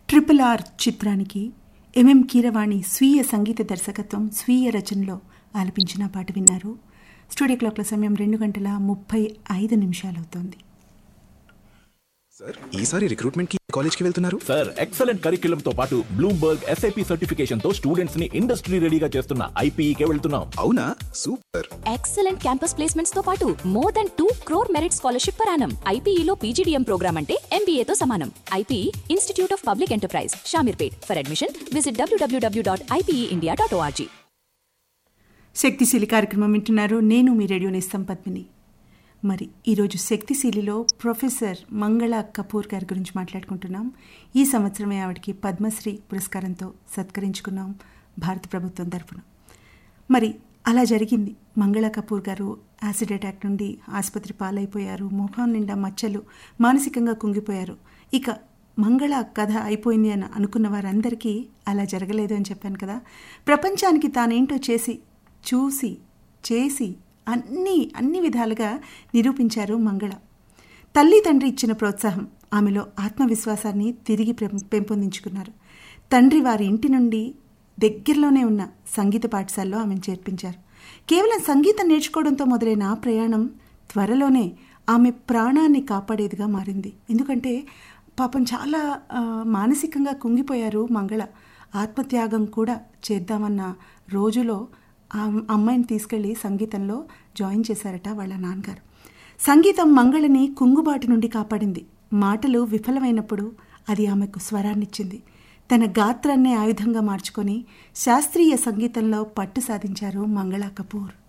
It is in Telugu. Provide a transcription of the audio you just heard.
ట్రిపుల్ ఆర్ చిత్రానికి ఎంఎం కీరవాణి స్వీయ సంగీత దర్శకత్వం స్వీయ రచనలో ఆలపించిన పాట విన్నారు స్టూడియో క్లాక్ల సమయం రెండు గంటల ముప్పై ఐదు నిమిషాలు అవుతోంది సార్ ఈసారి రిక్రూట్మెంట్ కి కాలేజ్ కి వెళ్తున్నారు సార్ ఎక్సలెంట్ కరిక్యులం తో పాటు బ్లూంబర్గ్ ఎస్ఐపి సర్టిఫికేషన్ తో స్టూడెంట్స్ ని ఇండస్ట్రీ రెడీగా చేస్తున్న ఐపీఈకే వెళ్తున్నాం అవునా సూపర్ ఎక్సలెంట్ క్యాంపస్ ప్లేస్మెంట్స్ తో పాటు more than two crore merit scholarship పరానం ఐపీఈలో పీజీడీఎం ప్రోగ్రామ్ అంటే MBA తో సమానం IPE institute of public enterprise Shamirpet for admission visit WWW dot IPE dot ORG Shaktisheeli కార్యక్రమం వింటున్నారు నేను మీ రేడియో నేస్తం పద్మిని మరి ఈరోజు శక్తిశీలిలో ప్రొఫెసర్ మంగళ కపూర్ గారి గురించి మాట్లాడుకుంటున్నాం ఈ సంవత్సరమే ఆవిడకి పద్మశ్రీ పురస్కారంతో సత్కరించుకున్నాం భారత ప్రభుత్వం తరఫున మరి అలా జరిగింది మంగళ కపూర్ గారు యాసిడ్ అటాక్ నుండి ఆసుపత్రి పాలైపోయారు ముఖం నిండా మచ్చలు మానసికంగా కుంగిపోయారు ఇక మంగళ కథ అయిపోయింది అని అనుకున్న వారందరికీ అలా జరగలేదు అని చెప్పాను కదా ప్రపంచానికి తానేంటో చేసి చూసి చేసి అన్ని అన్ని విధాలుగా నిరూపించారు మంగళ తల్లి తండ్రి ఇచ్చిన ప్రోత్సాహం ఆమెలో ఆత్మవిశ్వాసాన్ని తిరిగి పెం- పెంపొందించుకున్నారు తండ్రి వారి ఇంటి నుండి దగ్గరలోనే ఉన్న సంగీత పాఠశాలలో ఆమెను చేర్పించారు కేవలం సంగీతం నేర్చుకోవడంతో మొదలైన ఆ ప్రయాణం త్వరలోనే ఆమె ప్రాణాన్ని కాపాడేదిగా మారింది ఎందుకంటే పాపం చాలా ఆ, మానసికంగా కుంగిపోయారు మంగళ ఆత్మత్యాగం కూడా చేద్దామన్న రోజులో ఆ అమ్మాయిని తీసుకెళ్లి సంగీతంలో జాయిన్ చేశారట వాళ్ళ నాన్నగారు సంగీతం మంగళని కుంగుబాటు నుండి కాపాడింది మాటలు విఫలమైనప్పుడు అది ఆమెకు స్వరాన్నిచ్చింది తన గాత్రాన్నే ఆయుధంగా మార్చుకొని శాస్త్రీయ సంగీతంలో పట్టు సాధించారు మంగళ కపూర్